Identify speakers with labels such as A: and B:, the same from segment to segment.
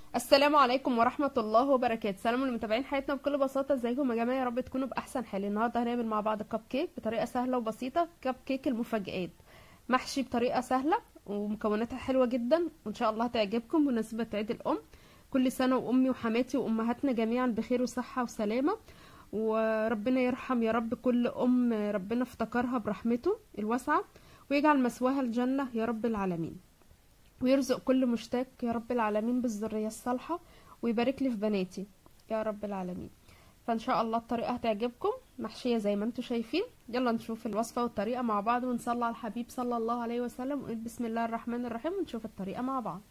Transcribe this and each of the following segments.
A: السلام عليكم ورحمة الله وبركاته سلام للمتابعين حياتنا بكل بساطة ازيكم يا جماعة يا رب تكونوا بأحسن حال النهاردة هنعمل مع بعض كب كيك بطريقة سهلة وبسيطة كب كيك المفاجآت محشي بطريقة سهلة ومكوناتها حلوة جدا وإن شاء الله هتعجبكم بمناسبة عيد الأم كل سنة وأمي وحماتي وأمهاتنا جميعا بخير وصحة وسلامة وربنا يرحم يا رب كل أم ربنا افتكرها برحمته الواسعة ويجعل مسواها الجنة يا رب العالمين ويرزق كل مشتاق يا رب العالمين بالذرية الصالحة ويبارك لي في بناتي يا رب العالمين فان شاء الله الطريقة هتعجبكم محشية زي ما انتم شايفين يلا نشوف الوصفة والطريقة مع بعض ونصلي على الحبيب صلى الله عليه وسلم ونقول بسم الله الرحمن الرحيم ونشوف الطريقة مع بعض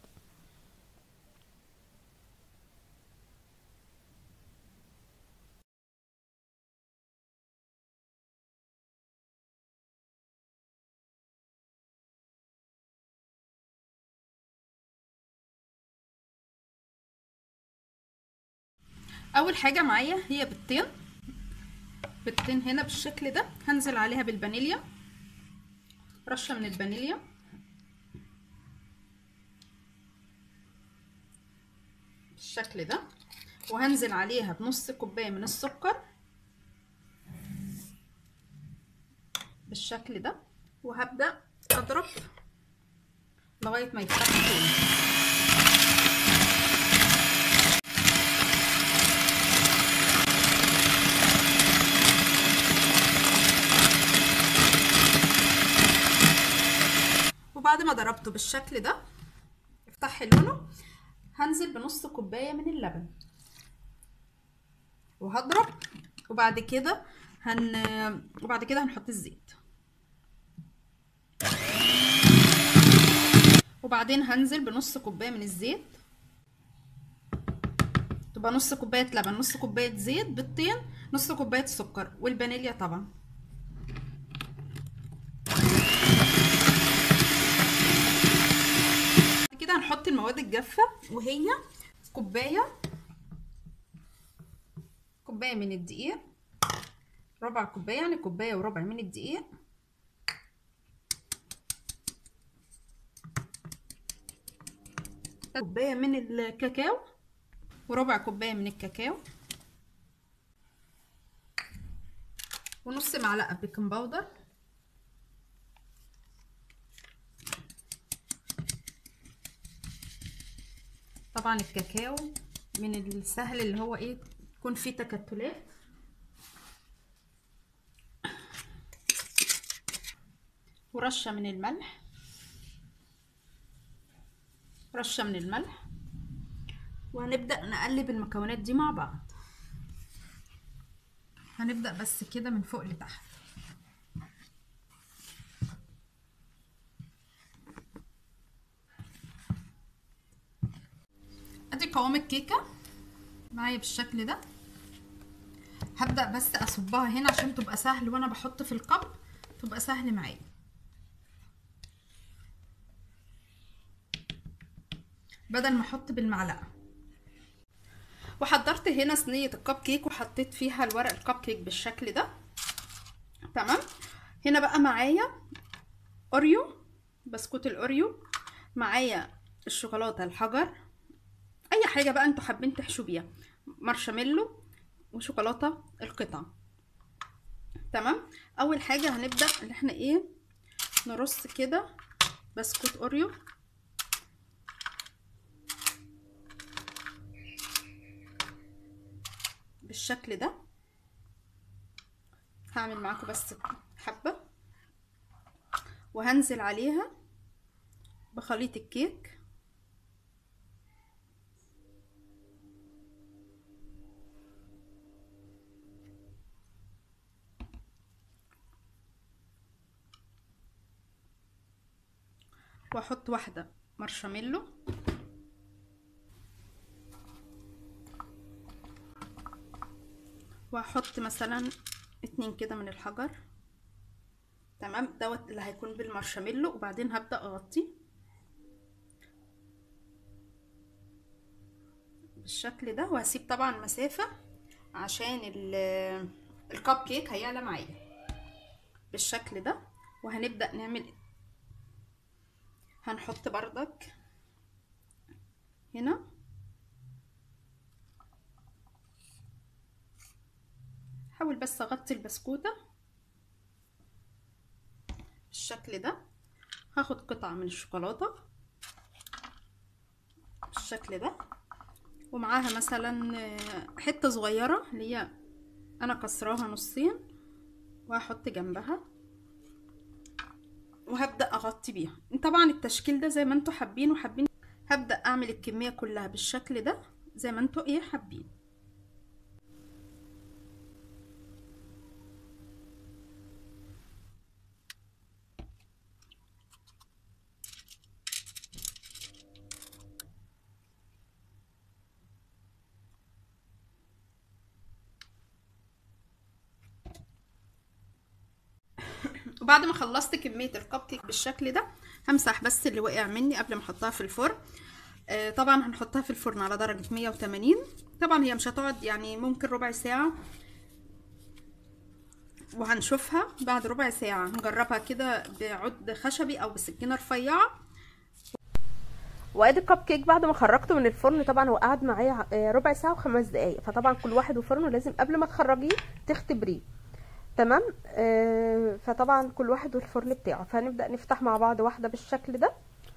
B: اول حاجه معايا هي بيضتين بيضتين هنا بالشكل ده هنزل عليها بالفانيليا رشه من الفانيليا بالشكل ده وهنزل عليها بنص كوبايه من السكر بالشكل ده وهبدا اضرب لغايه ما يفتح تاني وبعد ما ضربته بالشكل ده افتح لونه هنزل بنص كوبايه من اللبن وهضرب وبعد كده هن وبعد كده هنحط الزيت وبعدين هنزل بنص كوبايه من الزيت تبقى نص كوبايه لبن نص كوبايه زيت بيضتين نص كوبايه سكر والفانيليا طبعا كده هنحط المواد الجافة وهي كوباية كوباية من الدقيق ربع كوباية يعني كوباية وربع من الدقيق كوباية من الكاكاو وربع كوباية من الكاكاو ونص معلقة بيكنج باودر طبعا الكاكاو من السهل اللي هو ايه يكون فيه تكتلات ورشة من الملح رشة من الملح وهنبدأ نقلب المكونات دي مع بعض هنبدأ بس كده من فوق لتحت ادي قوام الكيكه معايا بالشكل ده هبدا بس اصبها هنا عشان تبقى سهل وانا بحط في القب تبقى سهل معايا بدل ما احط بالمعلقه وحضرت هنا صينيه الكب كيك وحطيت فيها الورق الكب كيك بالشكل ده تمام هنا بقى معايا اوريو بسكوت الاوريو معايا الشوكولاته الحجر اي حاجه بقى انتوا حابين تحشوا بيها مارشميلو وشوكولاته القطع تمام اول حاجه هنبدا ان احنا ايه نرص كده بسكوت اوريو بالشكل ده هعمل معاكم بس حبه وهنزل عليها بخليط الكيك واحط واحده مارشميلو واحط مثلا اتنين كده من الحجر تمام دوت اللي هيكون بالمارشميلو وبعدين هبدا اغطيه بالشكل ده وهسيب طبعا مسافه عشان الكب كيك هيعلى معايا بالشكل ده وهنبدا نعمل هنحط بردك هنا بس اغطي البسكوتة بالشكل ده هاخد قطعة من الشوكولاتة بالشكل ده ومعاها مثلا حتة صغيرة اللي هي انا كسراها نصين وهحط جنبها وهبدأ اغطي بيها طبعا التشكيل ده زي ما انتوا حابين وحابين هبدأ اعمل الكمية كلها بالشكل ده زي ما انتوا ايه حابين وبعد ما خلصت كميه الكب كيك بالشكل ده همسح بس اللي وقع مني قبل ما احطها في الفرن آه طبعا هنحطها في الفرن على درجه 180 طبعا هي مش هتقعد يعني ممكن ربع ساعه وهنشوفها بعد ربع ساعه نجربها كده بعود خشبي او بسكينه رفيعه
A: وادي الكب كيك بعد ما خرجته من الفرن طبعا هو قعد معايا ربع ساعه وخمس دقايق فطبعا كل واحد وفرنه لازم قبل ما تخرجيه تختبريه تمام آه فطبعا كل واحد والفرن بتاعه فهنبدا نفتح مع بعض واحده بالشكل ده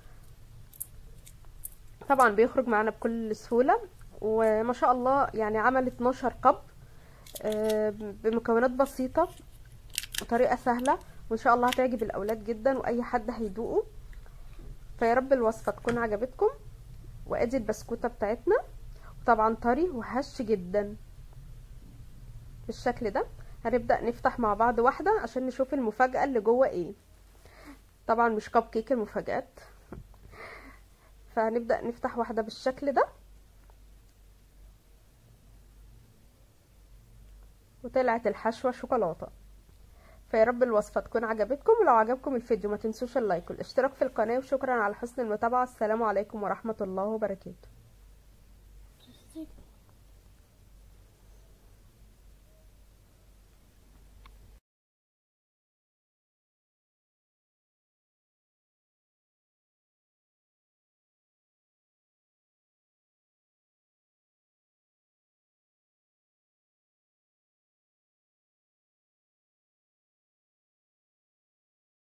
A: طبعا بيخرج معانا بكل سهوله وما شاء الله يعني عمل 12 قب آه بمكونات بسيطه وطريقه سهله وان شاء الله هتعجب الاولاد جدا واي حد هيدوقه فيا رب الوصفه تكون عجبتكم وادي البسكوته بتاعتنا طبعا طري وهش جدا بالشكل ده هنبدأ نفتح مع بعض واحدة عشان نشوف المفاجأة اللي جوه ايه طبعا مش كب كيك المفاجآت فهنبدأ نفتح واحدة بالشكل ده وطلعت الحشوة شوكولاتة فيا رب الوصفة تكون عجبتكم ولو عجبكم الفيديو ما تنسوش اللايك والاشتراك في القناة وشكرا على حسن المتابعة السلام عليكم ورحمة الله وبركاته